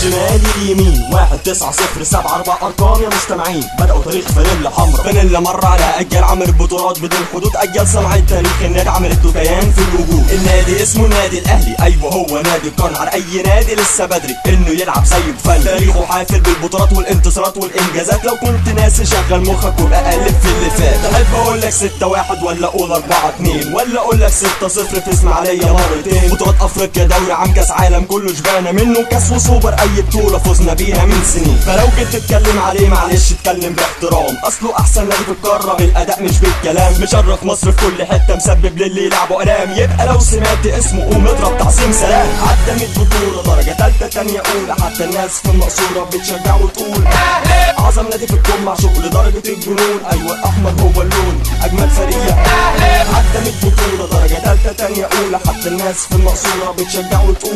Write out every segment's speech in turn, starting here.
الشمال اليمين واحد تسعة صفر سبعة أربع أرقام يا مستمعين بدأوا تاريخ فانيلا حمرا فانيلا مر على أجيال عملت بطولات بدون حدود أجيال صنعت تاريخ النادي عملت له كيان في الوجود النادي اسمه النادي الأهلي أيوه هو نادي القرن على أي نادي لسه بدري إنه يلعب زيه بفن تاريخه حافل بالبطولات والانتصارات والإنجازات لو كنت ناسي شغل مخك وبقى ألف في اللي فات تحب أقول لك ستة واحد ولا أقول أربعة اتنين ولا أقول لك ستة صفر في إسماعيلية مرتين بطولات أفريقيا دوري عام كأس عالم كله شبعنا منه كأس وسوبر أي بطولة فزنا بيها من سنين فلو جيت تتكلم عليه معلش اتكلم باحترام أصله أحسن نادي في القارة بالأداء مش بالكلام مشرف مصر في كل حتة مسبب للي يلعبوا ألام يبقى لو سمعت اسمه قوم اضرب تعظيم سلام عدى 100 بطولة درجة تالتة تانية أولى حتى الناس في المقصورة بتشجع وتقول أعظم نادي في الكون معشوق لدرجة الجنون أيوة الأحمر هو اللون أجمل فريق عدى 100 بطولة درجة تالتة تانية أولى حتى الناس في المقصورة بتشجع وتقول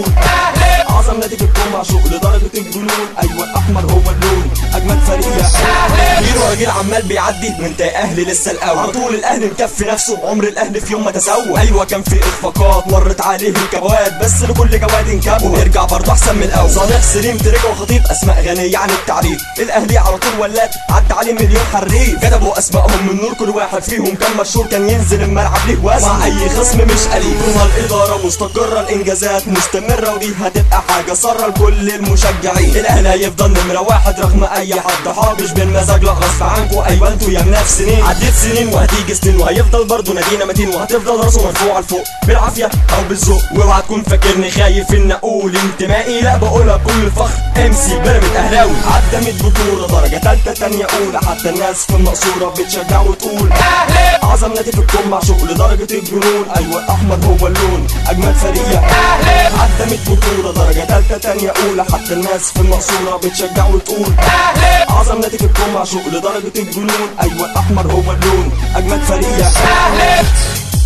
أعظم نادي في الكون معشوق لدرجة الجنون أيوة الأحمر هو اللون أجمل فريق مين راجل عمال بيعدي وانت يا اهلي لسه الاول على طول الاهلي مكفي نفسه عمر الاهلي في يوم ما تسوى ايوه كان في اخفاقات مرت عليه الكبوات بس لكل جواد انكب ونرجع برضه احسن من الاول صالح سليم تريكا وخطيب اسماء غنيه عن التعريف الاهلي على طول ولات عدى عليه مليون حريف كتبوا اسمائهم من نور كل واحد فيهم كان مشهور كان ينزل الملعب ليه وزن مع اي خصم مش قليل طول ما الاداره مستقره الانجازات مستمره ودي هتبقى حاجه ساره لكل المشجعين الاهلي هيفضل نمره واحد رغم اي حد حابش بالمزاج لا غصب عنكوا ايوه انتوا يا مناف سنين عديت سنين وهتيجي سنين وهيفضل برضه نادينا متين وهتفضل راسه مرفوعه لفوق بالعافيه او بالذوق واوعى تكون فاكرني خايف ان اقول انتمائي لا بقولها بكل فخر ام سي بيراميد اهلاوي عدى 100 بطوله درجه تالته تانيه اولى حتى الناس في المقصوره بتشجع وتقول اعظم نادي في الكون معشوق لدرجه الجنون ايوه الاحمر هو اللون اجمل فريق عدى 100 بطوله درجه تالته تانيه اولى حتى الناس في المقصوره بتشجع وتقول اعظم نادي في الكون معشوق لدرجه الجنون ايوه الاحمر هو اللون اجمل فريق